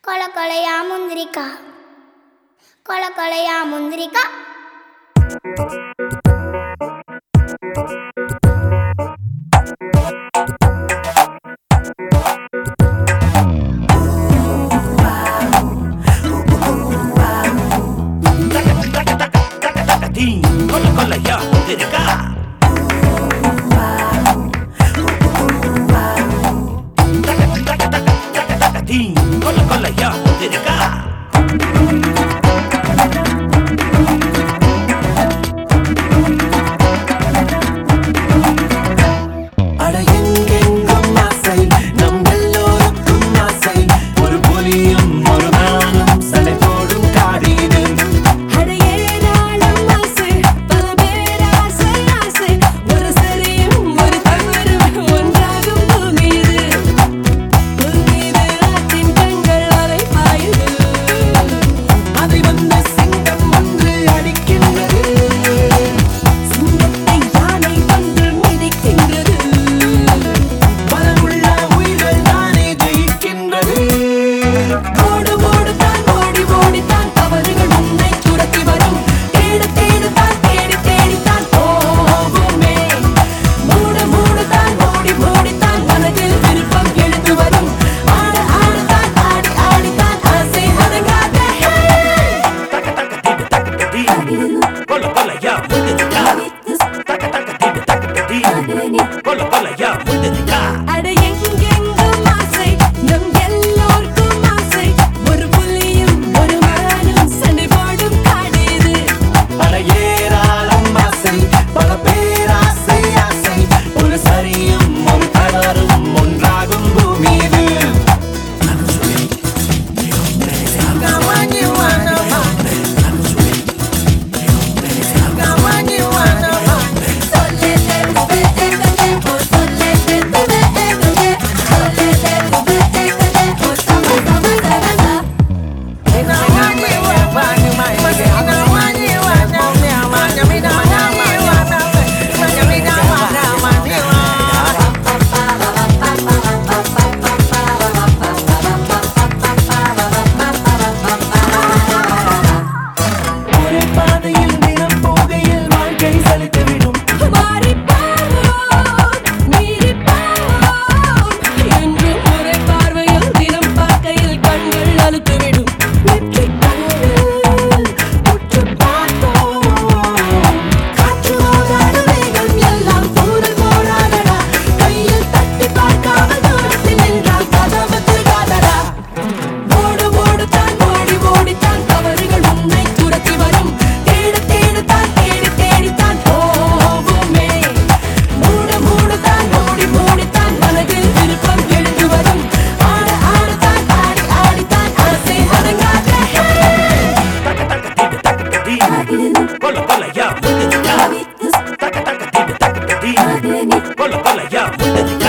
கொல கொலையா முந்திரிக்கா கொல கொலையா முந்திரிக்கா Tacatí, cola, cola, ya, de acá. Tacatí, cola, cola, ya, de acá. அட எங்கெங்கும் ஆசை நம் எல்லோருக்கும் ஆசை ஒரு புலியும் ஒரு மானும் சடை போடும் காடு இது அட ஏராளம் ஆசை, பல பேர் ஆசை, ஆசை. ஒரு சரியும் ஒரு தவறும் ஒன்றாகும் பூமி இது. உன் மீது ஆற்றின் கண்கள் அலை பாயுது. அதை வந்த சிங்கம் ஒன்று அடிக்கின்றது சிங்கத்தை யானை வந்து மிதிக்கின்றது. பலமுள்ள உயிர்கள் தானே ஜெயிக்கின்றது ஓடு ஓடுதான், ஓடி ஓடித்தான் தவறுகள் உன்னை துரத்தி வரும். தேடு தேடுதான், தேடி தேடித்தான் போவோமே. மூட மூடத்தான், ஓடி ஓடித்தான் மனதில் விருப்பம் எழுந்து வரும். ஆட ஆடத்தான், ஆடி ஆடித்தான் ஆசை அடங்காத. Tacatí, cola, cola, ya, de acá. Tacatí, cola, cola, ya, de acá. அட எங்கெங்கும் ஆசை, நம் எல்லோர்க்கும் ஆசை. ஒரு புலியும் ஒரு மானும் சண்டை போடும் காடு இது. பல ஏராளம் ஆசை பல பேராசை ஆசை ஒரு சரியும் ஒரு தவறும் ஒன்றாகும் பூமி இது ஒரே பாதையில் தினம் போகையில் வாழ்க்கை சலித்துவிடும் மாறிப் போவோம், மீறிப் போவோம். என்றும் ஒரே பார்வையில் தினம் பார்க்கையில் கண்கள் அலுத்துவிடும். வெற்றிக் கண்ணில் உற்றுப் பார்த்தோம். காற்று ஓடாத வேகம் எல்லாம் தூரல் போடாதடா. கையில் தட்டி பார்க்காமல் தூரத்தில் நின்றால் கதவு திறக்காதடா. ஓடு ஓடுத்தான் ஓடி ஓடித்தான் தவறுகள் உன்னை துரத்தி வரும் தேட தேடத்தான் தேடி தேடித்தான் போவோமே மூட மூடத்தான் ஓடி ஓடித்தான் மனதில் விருப்பம் எழுந்து வரும் ஆட ஆடத்தான் ஆடி ஆடித்தான் ஆசை அடங்காத Tacatí, cola, cola, ya, de acá. Tacatí, cola, cola, ya, de acá.